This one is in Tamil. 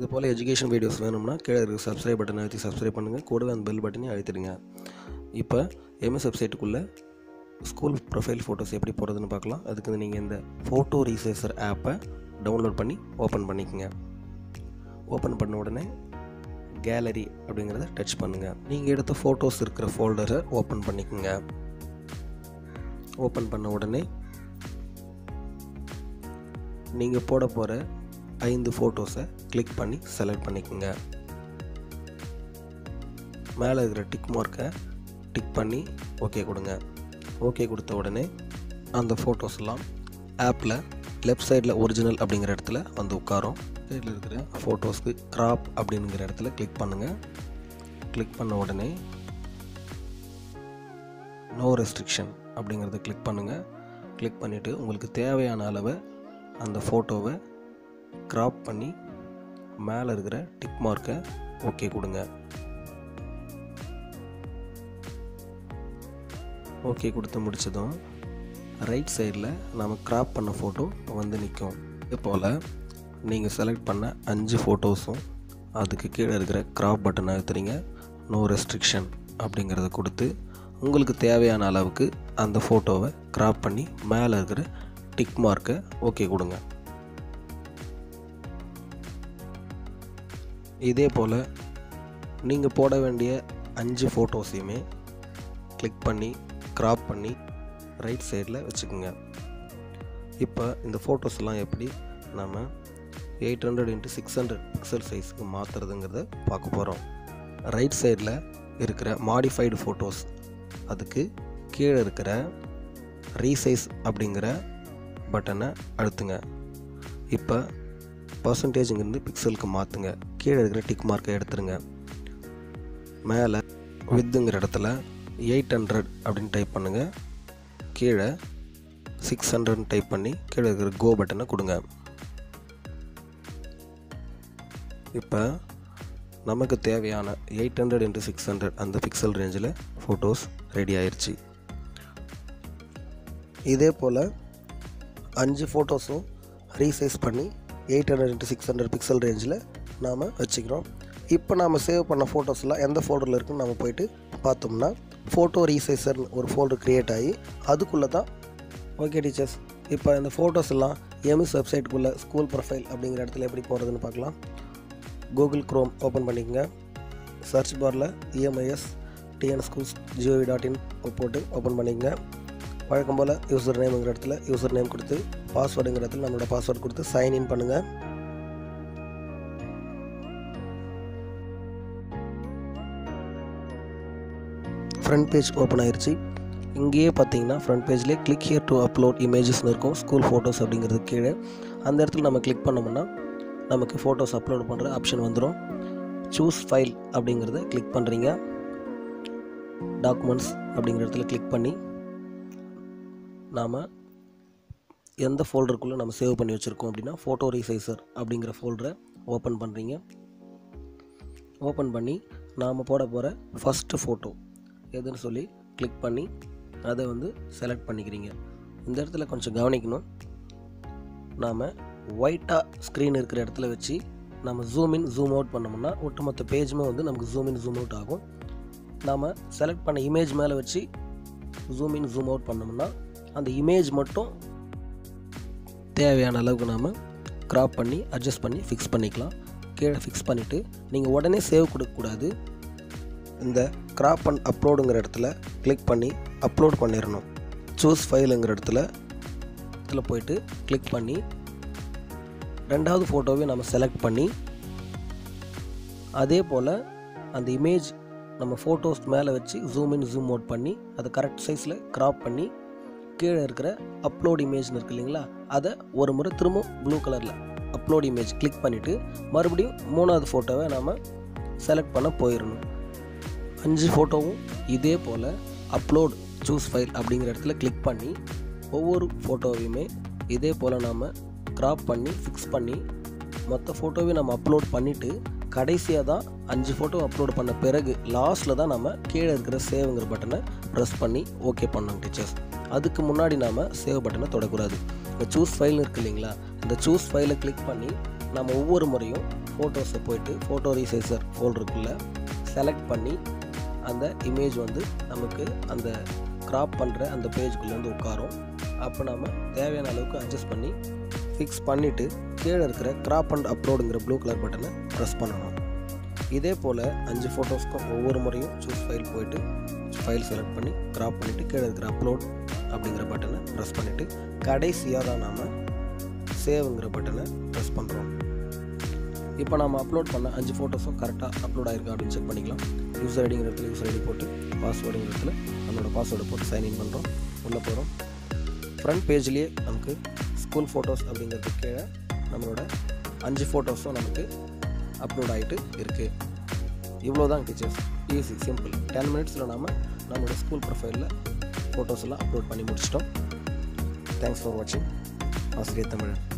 இது போல் எஜுகேஷன் வீடியோஸ் வேணும்னா கீழே இருக்க சப்ஸ்கிரைப் பட்டன் அழுத்தி சப்ஸ்கிரைப் பண்ணுங்கள் கூடவே அந்த பெல் பட்டனையும் அழுத்திடுங்க இப்போ எம்எஸ் வெப்சைட்டுக்குள்ளே ஸ்கூல் ப்ரொஃபைல் ஃபோட்டோஸ் எப்படி போடுறதுன்னு பார்க்கலாம் அதுக்கு நீங்கள் இந்த ஃபோட்டோ ரீசைசர் ஆப்பை டவுன்லோட் பண்ணி ஓப்பன் பண்ணிக்கோங்க ஓப்பன் பண்ண உடனே கேலரி அப்படிங்கிறத டச் பண்ணுங்கள் நீங்கள் எடுத்த ஃபோட்டோஸ் இருக்கிற ஃபோல்டரை ஓப்பன் பண்ணிக்கோங்க ஓப்பன் பண்ண உடனே நீங்கள் போட போகிற ஐந்து ஃபோட்டோஸை கிளிக் பண்ணி செலக்ட் பண்ணிக்கோங்க மேலே இருக்கிற டிக் மார்க்கை டிக் பண்ணி ஓகே கொடுங்க ஓகே கொடுத்த உடனே அந்த ஃபோட்டோஸ்லாம் ஆப்பில் லெஃப்ட் சைடில் ஒரிஜினல் அப்படிங்கிற இடத்துல வந்து உட்காரும் சைடில் இருக்கிற ஃபோட்டோஸ்க்கு கிராப் அப்படிங்கிற இடத்துல கிளிக் பண்ணுங்கள் கிளிக் பண்ண உடனே நோ ரெஸ்ட்ரிக்ஷன் அப்படிங்கிறத கிளிக் பண்ணுங்கள் கிளிக் பண்ணிவிட்டு உங்களுக்கு தேவையான அளவை அந்த ஃபோட்டோவை கிராப் பண்ணி மேலே இருக்கிற டிக் மார்க்கை ஓகே கொடுங்க ஓகே கொடுத்து முடிச்சதும் ரைட் சைடில் நம்ம கிராப் பண்ண ஃபோட்டோ வந்து நிற்கும் இது போல் நீங்கள் செலக்ட் பண்ண அஞ்சு ஃபோட்டோஸும் அதுக்கு கீழே இருக்கிற கிராப் பட்டன் அழுத்துறீங்க நோ ரெஸ்ட்ரிக்ஷன் அப்படிங்கிறத கொடுத்து உங்களுக்கு தேவையான அளவுக்கு அந்த ஃபோட்டோவை கிராப் பண்ணி மேலே இருக்கிற டிக் மார்க்கை ஓகே கொடுங்க இதே போல் நீங்கள் போட வேண்டிய அஞ்சு ஃபோட்டோஸையுமே கிளிக் பண்ணி கிராப் பண்ணி ரைட் சைடில் வச்சுக்கோங்க இப்போ இந்த ஃபோட்டோஸ்லாம் எப்படி நம்ம eight hundred into six hundred pixel சைஸுக்கு மாற்றுறதுங்கிறத பார்க்க போகிறோம் ரைட் சைடில் இருக்கிற மாடிஃபைடு ஃபோட்டோஸ் அதுக்கு கீழே இருக்கிற ரீசைஸ் அப்படிங்கிற பட்டனை அழுத்துங்க இப்போ பர்சன்டேஜுங்கிருந்து பிக்சலுக்கு மாற்றுங்க கீழே இருக்கிற டிக் மார்க்கை எடுத்துருங்க மேலே வித்துங்கிற இடத்துல எயிட் ஹண்ட்ரட் அப்படின்னு டைப் பண்ணுங்கள் கீழே சிக்ஸ் ஹண்ட்ரட்னு டைப் பண்ணி கீழே இருக்கிற கோ பட்டனை கொடுங்க இப்போ நமக்கு தேவையான eight hundred into six hundred அந்த பிக்சல் ரேஞ்சில் ஃபோட்டோஸ் ரெடி ஆயிடுச்சு இதே போல் அஞ்சு ஃபோட்டோஸும் ரீசைஸ் பண்ணி eight hundred into six hundred pixel ரேஞ்சில் நாம் வச்சுக்கிறோம் இப்போ நாம் சேவ் பண்ண ஃபோட்டோஸ்லாம் எந்த ஃபோல்டரில் இருக்குன்னு நம்ம போயிட்டு பார்த்தோம்னா ஃபோட்டோ ரீசைசர்னு ஒரு ஃபோல்டர் க்ரியேட் ஆகி அதுக்குள்ளே தான் ஓகே டீச்சர்ஸ் இப்போ இந்த ஃபோட்டோஸ் எல்லாம் எம்எஸ் வெப்சைட்டுக்குள்ளே ஸ்கூல் ப்ரொஃபைல் அப்படிங்கிற இடத்துல எப்படி போகிறதுன்னு பார்க்கலாம் கூகுள் க்ரோம் ஓப்பன் பண்ணிக்கோங்க சர்ச் பாரில் E M I S T N schools G O V dot in போட்டு ஓப்பன் பண்ணிக்கங்க வழக்கம் போல் யூசர் நேம்ங்கிற இடத்துல யூசர் நேம் கொடுத்து பாஸ்வேர்டுங்கிற இடத்துல நம்மளோட பாஸ்வேர்டு கொடுத்து சைன் இன் பண்ணுங்கள் ஃப்ரண்ட் பேஜ் ஓப்பன் ஆயிருச்சு இங்கேயே பார்த்தீங்கன்னா ஃப்ரண்ட் பேஜ்லேயே கிளிக் ஹியர் டு அப்லோட் இமேஜஸ்னு இருக்கும் ஸ்கூல் ஃபோட்டோஸ் அப்படிங்கிறது கீழே அந்த இடத்துல நம்ம கிளிக் பண்ணோம்னா நமக்கு ஃபோட்டோஸ் அப்லோட் பண்ணுற ஆப்ஷன் வந்துடும் சூஸ் ஃபைல் அப்படிங்கிறத கிளிக் பண்ணுறீங்க டாக்குமெண்ட்ஸ் அப்படிங்கிற இடத்துல கிளிக் பண்ணி நாம் எந்த ஃபோல்டருக்குள்ளே நம்ம சேவ் பண்ணி வச்சுருக்கோம் அப்படின்னா ஃபோட்டோ ரீசைசர் அப்படிங்கிற ஃபோல்டரை ஓப்பன் பண்ணுறீங்க ஓப்பன் பண்ணி நாம் போட போகிற ஃபஸ்ட்டு ஃபோட்டோ எதுன்னு சொல்லி கிளிக் பண்ணி அதை வந்து செலக்ட் பண்ணிக்கிறீங்க இந்த இடத்துல கொஞ்சம் கவனிக்கணும் நாம் ஒயிட்டாக ஸ்க்ரீன் இருக்கிற இடத்துல வச்சு நம்ம ஜூம் இன் ஜூம் அவுட் பண்ணோம்னா ஒட்டுமொத்த பேஜுமே வந்து நமக்கு ஜூம் இன் ஜூம் அவுட் ஆகும் நாம் செலக்ட் பண்ண இமேஜ் மேலே வச்சு ஜூம் இன் ஜூம் அவுட் பண்ணோம்னா அந்த இமேஜ் மட்டும் தேவையான அளவுக்கு நாம் க்ராப் பண்ணி அட்ஜஸ்ட் பண்ணி ஃபிக்ஸ் பண்ணிக்கலாம் கீழே ஃபிக்ஸ் பண்ணிவிட்டு நீங்கள் உடனே சேவ் கொடுக்கக்கூடாது இந்த கிராப் அண்ட் அப்லோடுங்கிற இடத்துல கிளிக் பண்ணி அப்லோட் பண்ணிடணும் சூஸ் ஃபைலுங்கிற இடத்துல இடத்துல போயிட்டு கிளிக் பண்ணி ரெண்டாவது ஃபோட்டோவை நம்ம செலக்ட் பண்ணி அதே போல் அந்த இமேஜ் நம்ம ஃபோட்டோஸ் மேலே வச்சு ஜூம் இன் ஜூம் அவுட் பண்ணி அதை கரெக்ட் சைஸில் க்ராப் பண்ணி கீழே இருக்கிற அப்லோட் இமேஜ்னு இருக்கு இல்லைங்களா அதை ஒரு முறை திரும்ப ப்ளூ கலரில் அப்லோட் இமேஜ் கிளிக் பண்ணிவிட்டு மறுபடியும் மூணாவது ஃபோட்டோவை நாம் செலக்ட் பண்ண போயிடணும் அஞ்சு ஃபோட்டோவும் இதே போல் அப்லோட் சூஸ் ஃபைல் அப்படிங்கிற இடத்துல கிளிக் பண்ணி ஒவ்வொரு ஃபோட்டோவையுமே இதே போல் நாம் க்ராப் பண்ணி ஃபிக்ஸ் பண்ணி மொத்த ஃபோட்டோவையும் நம்ம அப்லோட் பண்ணிவிட்டு கடைசியாக தான் அஞ்சு ஃபோட்டோ அப்லோட் பண்ண பிறகு லாஸ்ட்டில் தான் நம்ம கீழே இருக்கிற சேவுங்கிற பட்டனை ப்ரெஸ் பண்ணி ஓகே பண்ணோம் டீச்சர்ஸ் அதுக்கு முன்னாடி நாம் சேவ் பட்டனை தொடக்கூடாது இந்த சூஸ் ஃபைல்னு இருக்கு இல்லைங்களா இந்த சூஸ் ஃபைலை கிளிக் பண்ணி நம்ம ஒவ்வொரு முறையும் ஃபோட்டோஸை போயிட்டு ஃபோட்டோ ரீசைசர் ஃபோல்டருக்குள்ளே செலக்ட் பண்ணி அந்த இமேஜ் வந்து நமக்கு அந்த க்ராப் பண்ணுற அந்த பேஜுக்குள்ளே வந்து உட்காரும் அப்போ நம்ம தேவையான அளவுக்கு அட்ஜஸ்ட் பண்ணி ஃபிக்ஸ் பண்ணிவிட்டு கீழே இருக்கிற க்ராப் அண்ட் அப்லோடுங்கிற ப்ளூ கலர் பட்டனை ப்ரெஸ் பண்ணணும் இதே போல் அஞ்சு ஃபோட்டோஸ்க்கும் ஒவ்வொரு முறையும் சூஸ் ஃபைல் போயிட்டு ஃபைல் செலக்ட் பண்ணி க்ராப் பண்ணிவிட்டு கீழே இருக்கிற அப்லோட் அப்படிங்கிற பட்டனை ப்ரெஸ் பண்ணிவிட்டு கடைசியாக தான் நாம் சேவுங்கிற பட்டனை ப்ரெஸ் பண்ணுறோம் இப்போ நம்ம அப்லோட் பண்ண அஞ்சு ஃபோட்டோஸும் கரெக்டாக அப்லோட் ஆயிருக்கா அப்படின்னு செக் பண்ணிக்கலாம் யூசர் ஐடிங்கிற இடத்துல யூசர் ஐடி போட்டு பாஸ்வேர்டுங்கிற இடத்துல நம்மளோட பாஸ்வேர்டை போட்டு சைன்இன் பண்ணுறோம் உள்ளே போகிறோம் ஃப்ரண்ட் பேஜ்லேயே நமக்கு ஸ்கூல் ஃபோட்டோஸ் அப்படிங்கிறதுக்கு கீழே நம்மளோட அஞ்சு ஃபோட்டோஸும் நமக்கு அப்லோட் ஆகிட்டு இருக்குது இவ்வளோ தான் டீச்சர்ஸ் ஈஸி சிம்பிள் டென் மினிட்ஸில் நாம் நம்மளோட ஸ்கூல் ப்ரொஃபைலில் ஃபோட்டோஸ் எல்லாம் அப்லோட் பண்ணி முடிச்சிட்டோம் தேங்க்ஸ் ஃபார் வாட்சிங் ஆசிரியர் தமிழன்